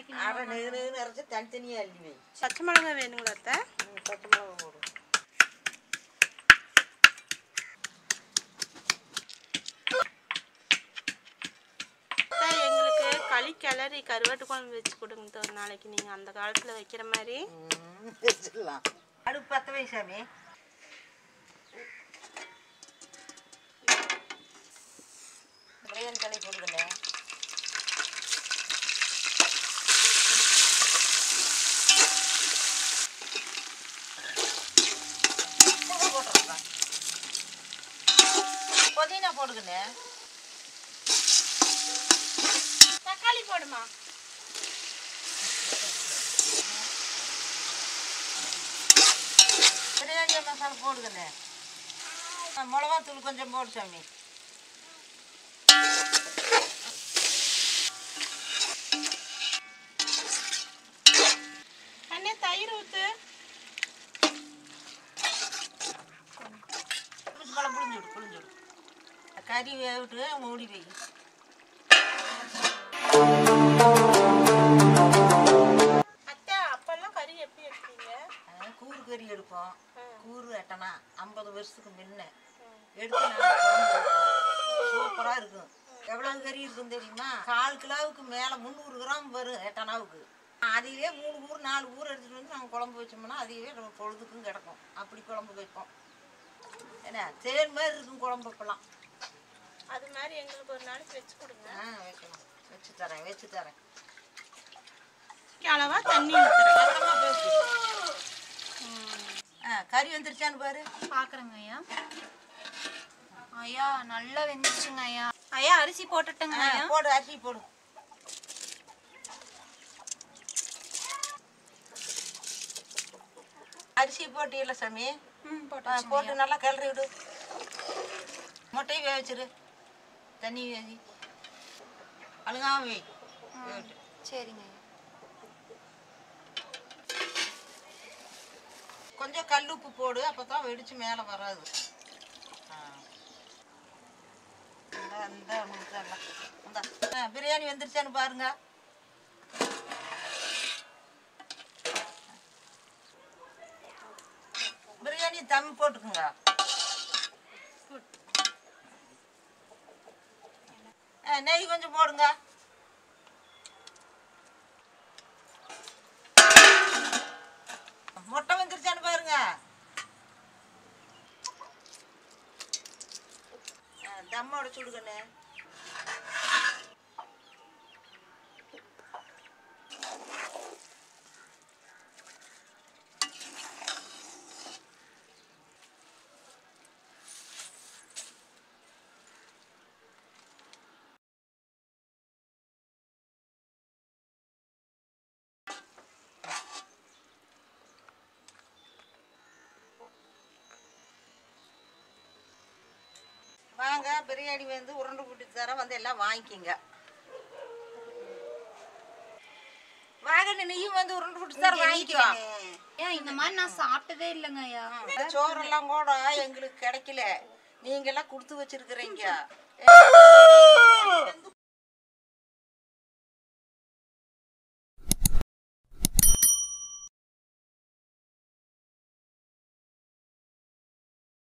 நாளைக்கு அரை நெகு நெகுன்னு அரைச்சி தனித்தனியாக அள்ளி வை பச்சை மிளகாய் வேணுங்களா அத்தை ம், பச்சை மிளகா போடு அத்தை, எங்களுக்கு களி கிளறி கருவாட்டு குழம்பு வச்சு கொடுங்க அத்தை, ஒரு நாளைக்கு நீங்க அந்த காலத்துல வைக்கிற மாதிரி ம், வச்சிடலாம் அடுப்பு பற்ற வை சாமி பிரியாணி தலை போடுதுங்க போட்டுருக்கா புதினா போடுதுங்க தக்காளி போடுமா பிரியாணி மசாலா போடுதுண்ணே மிளகா தூள் கொஞ்சம் போடு சாமி அண்ணே தயிர் ஊத்து புளிச்சு பழம் புளிஞ்சுடு புளிஞ்சுடு கறி வேவிட்டு மூடி வை அத்தை அப்பெல்லாம் கறி எப்படி வைப்பீங்க அஹ் கூறு கறி எடுப்போம் ம். கூறு எட்டனா ஐம்பது வருஷத்துக்கு முன்ன எடுத்து நாங்கள் குழம்பு வைப்போம் சூப்பராக இருக்கும் எவ்வளவு கறி இருக்கும் தெரியுமா கால் கிலோவுக்கு மேலே முந்நூறு கிராம் வரும் எட்டனாவுக்கு அதிலே மூணு ஊர் நாலு ஊர் எடுத்துகிட்டு வந்து நாங்கள் குழம்பு வச்சோம்னா அதுவே நம்ம பொழுதுக்கும் கிடக்கும் அப்படி குழம்பு வைப்போம் என்ன தேன் மாதிரி இருக்கும் குழம்பு இப்பெல்லாம் அது மாதிரி எங்களுக்கு ஒரு நாளைக்கு வச்சு கொடுங்க ஆ வைக்கணும் வச்சு தரேன் வச்சு தரேன் அளவா தண்ணி ஊத்துறேன் பத்திரமா பேசு ஆ கறி வந்துருச்சான்னு பாரு பாக்குறேங்க ஐயா ஐயா நல்லா வெந்துச்சுங்க ஐயா ஐயா அரிசி போட்டுட்டுங்க ஆ, ஐயா போடு அரிசி போடு அரிசி போட்டியில சாமி ம் ஆ, போட்டாச்சு போட்டு நல்லா கிளறி விடு முட்டையும் வேக வச்சிரு தண்ணி வேதி அழுகாம வை வேகட்டும். சரிங்க ஐயா கொஞ்சம் கல் உப்பு போடு அப்பதான் வெடிச்சு மேலே வராது ஆ. இந்தா, இந்தா, உங்களுக்கு எல்லாம். இந்தா. ஆ, பிரியாணி வந்துருச்சான்னு பாருங்க பிரியாணி தம் போட்டுக்குங்க ஆ, நெய் கொஞ்சம் போடுங்க முட்டை வந்துருச்சான்னு பாருங்க ஆ, தம்மோட சுடுகண்ணே வாங்க பிரியாணி வந்து உருண்டை பிடிச்சி தர வந்து எல்லாம் வாங்கிக்கிங்க வாங்க நீயும் வந்து உருண்டை பிடிச்சி தர வாங்கிக்கோ ஏன் இந்த மாதிரி நான் சாப்பிட்டதே இல்லைங்க ஐயா இந்த சோறெல்லாம் கூட எங்களுக்கு கிடைக்கல நீங்க எல்லாம் கொடுத்து வச்சிருக்கிறீங்க வந்து